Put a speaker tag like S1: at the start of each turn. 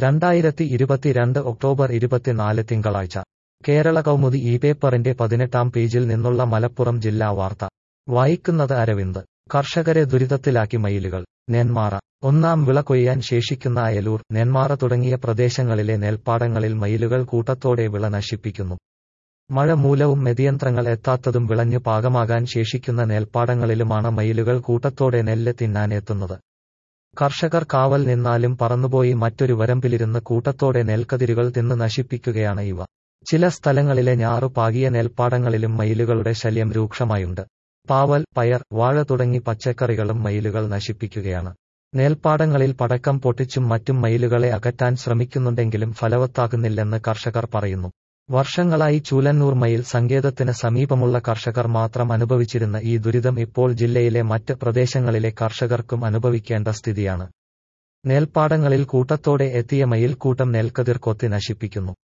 S1: രണ്ടായിരത്തി ഇരുപത്തിരണ്ട് ഒക്ടോബർ ഇരുപത്തിനാല് തിങ്കളാഴ്ച കേരള കൗമുദി ഈ പേപ്പറിന്റെ പതിനെട്ടാം പേജിൽ നിന്നുള്ള മലപ്പുറം ജില്ലാ വാർത്ത വായിക്കുന്നത് അരവിന്ദ് കർഷകരെ ദുരിതത്തിലാക്കി മയിലുകൾ നെന്മാറ ഒന്നാം വിള കൊയ്യാൻ ശേഷിക്കുന്ന അയലൂർ നെന്മാറ തുടങ്ങിയ പ്രദേശങ്ങളിലെ നെൽപ്പാടങ്ങളിൽ മയിലുകൾ കൂട്ടത്തോടെ വിള നശിപ്പിക്കുന്നു മഴ മൂലവും മെതിയന്ത്രങ്ങൾ എത്താത്തതും വിളഞ്ഞു പാകമാകാൻ ശേഷിക്കുന്ന നെൽപ്പാടങ്ങളിലുമാണ് മയിലുകൾ കൂട്ടത്തോടെ നെല്ല് തിന്നാൻ എത്തുന്നത് കർഷകർ കാവൽ നിന്നാലും പറന്നുപോയി മറ്റൊരു വരമ്പിലിരുന്ന് കൂട്ടത്തോടെ നെൽക്കതിരുകൾ തിന്ന് നശിപ്പിക്കുകയാണ് ഇവ ചില സ്ഥലങ്ങളിലെ ഞാറു പാകിയ നെൽപ്പാടങ്ങളിലും മയിലുകളുടെ ശല്യം രൂക്ഷമായുണ്ട് പാവൽ പയർ വാഴ തുടങ്ങി പച്ചക്കറികളും മയിലുകൾ നശിപ്പിക്കുകയാണ് നെൽപ്പാടങ്ങളിൽ പടക്കം പൊട്ടിച്ചും മറ്റും മയിലുകളെ അകറ്റാൻ ശ്രമിക്കുന്നുണ്ടെങ്കിലും ഫലവത്താകുന്നില്ലെന്ന് കർഷകർ പറയുന്നു വർഷങ്ങളായി ചൂലന്നൂർ മയിൽ സങ്കേതത്തിന് സമീപമുള്ള കർഷകർ മാത്രം അനുഭവിച്ചിരുന്ന ഈ ദുരിതം ഇപ്പോൾ ജില്ലയിലെ മറ്റ് പ്രദേശങ്ങളിലെ കർഷകർക്കും അനുഭവിക്കേണ്ട സ്ഥിതിയാണ് നെൽപ്പാടങ്ങളിൽ കൂട്ടത്തോടെ എത്തിയ മയിൽക്കൂട്ടം നെൽക്കതിർ കൊത്തി നശിപ്പിക്കുന്നു